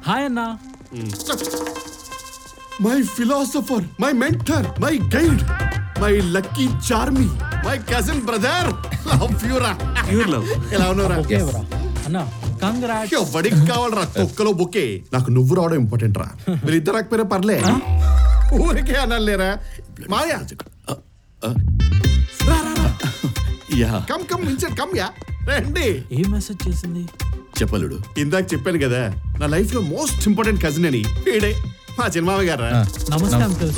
hi అన్నా my philosopher my mentor my guide my lucky charm my cousin brother love యూరా pure love ఎలా ఉన్నారా okay బ్రా అన్నా కంగ్రాట్ ఎవడికి కావాలరా తొక్కలో బొకే నాకు నువ్వు రావడం ఇంపార్టెంట్ రా వీళ్ళిద్దరు రాకపోయినా పర్లే ఊరికే అనలేరా Maya yeah come come inside come yeah రండి ఏ మెసేజ్ చేసింది చెప్పలుడు ఇందాక చెప్పాను కదా నా లైఫ్ లో మోస్ట్ ఇంపార్టెంట్ కజిన్ అని వీడే మా చిన్నమామ గారా నమస్తే అంకుల్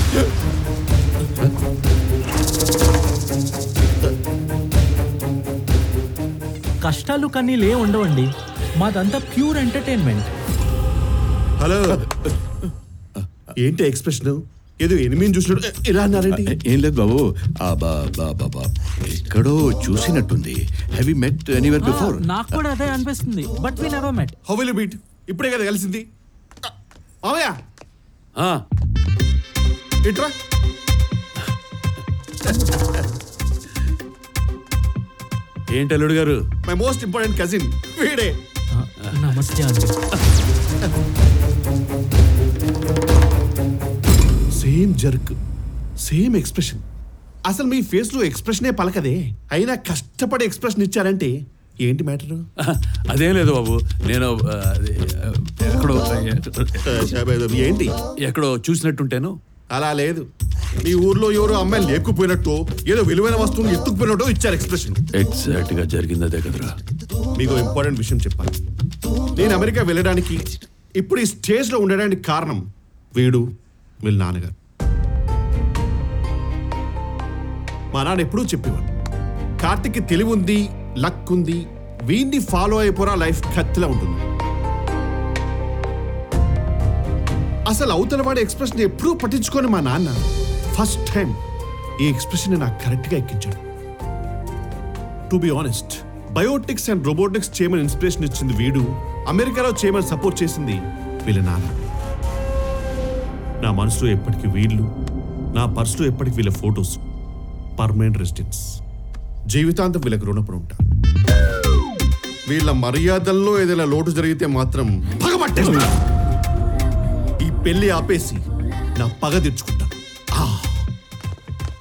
కష్టాలు కన్నీళ్ళు ఏ ఉండవండి మాదంతా ప్యూర్ ఎంటర్టైన్మెంట్ హలో ఏంటి ఎక్స్ప్రెషన్ ఏదో ఎనిమిది చూసినట్టు ఇలా అన్నారేంటి ఏం లేదు బాబు ఆ బా బా బా బా ఎక్కడో చూసినట్టుంది have you met anywhere before నాకు కూడా అదే అనిపిస్తుంది but we never met how will beat ఇప్పుడే కదా కలిసింది మామయ్య ఇట్రా ఏంటి అల్లుడు గారు మై మోస్ట్ ఇంపార్టెంట్ కజిన్ వీడే నమస్తే అండి సేమ్ జర్క్ సేమ్ ఎక్స్ప్రెషన్ అసలు మీ ఫేస్ లో ఎక్స్ప్రెషనే పలకదే అయినా కష్టపడి ఎక్స్ప్రెషన్ ఇచ్చారంటే ఏంటి మ్యాటర్ అదేం లేదు బాబు నేను ఆ, అది, ఆ, ఎక్కడో ఏంటి ఎక్కడో చూసినట్టుంటేను అలా లేదు మీ ఊర్లో ఎవరో అమ్మాయి లేకపోయినట్టు ఏదో విలువైన వస్తువుని ఎత్తుకుపోయినట్టు ఇచ్చారు ఎక్స్ప్రెషన్ ఎగ్జాక్ట్ గా జరిగింది అదే కదరా మీకు ఇంపార్టెంట్ విషయం చెప్పాలి నేను అమెరికా వెళ్ళడానికి ఇప్పుడు ఈ స్టేజ్ లో ఉండడానికి కారణం వీడు వీళ్ళ నాన్నగారు మా నాన్న ఎప్పుడూ చెప్పేవాడు కార్తిక్కి తెలివి ఉంది లక్ ఉంది వీడిని ఫాలో అయిపోరా లైఫ్ కత్తిలా ఉంటుంది అసలు అవతల వాడి ఎక్స్ప్రెషన్ ఎప్పుడూ పట్టించుకొని మా నాన్న ఫస్ట్ టైం ఈ ఎక్స్ప్రెషన్ నాకు కరెక్ట్గా ఎక్కించాడు to be honest biotics and robotics చేయమని ఇన్స్పిరేషన్ ఇచ్చింది వీడు అమెరికాలో చేయమని సపోర్ట్ చేసింది వీళ్ళ నాన్న నా మనసులో ఎప్పటికీ వీళ్ళు నా పర్సులో ఎప్పటికీ వీళ్ళ ఫొటోస్ పర్మనెంట్ రెసిడెన్స్ జీవితాంతం వీళ్ళకి రుణపడి ఉంటా వీళ్ళ మర్యాదల్లో ఏదైనా లోటు జరిగితే మాత్రం పగబట్టేసి ఈ పెళ్లి ఆపేసి నా పగ తెచ్చుకుంటా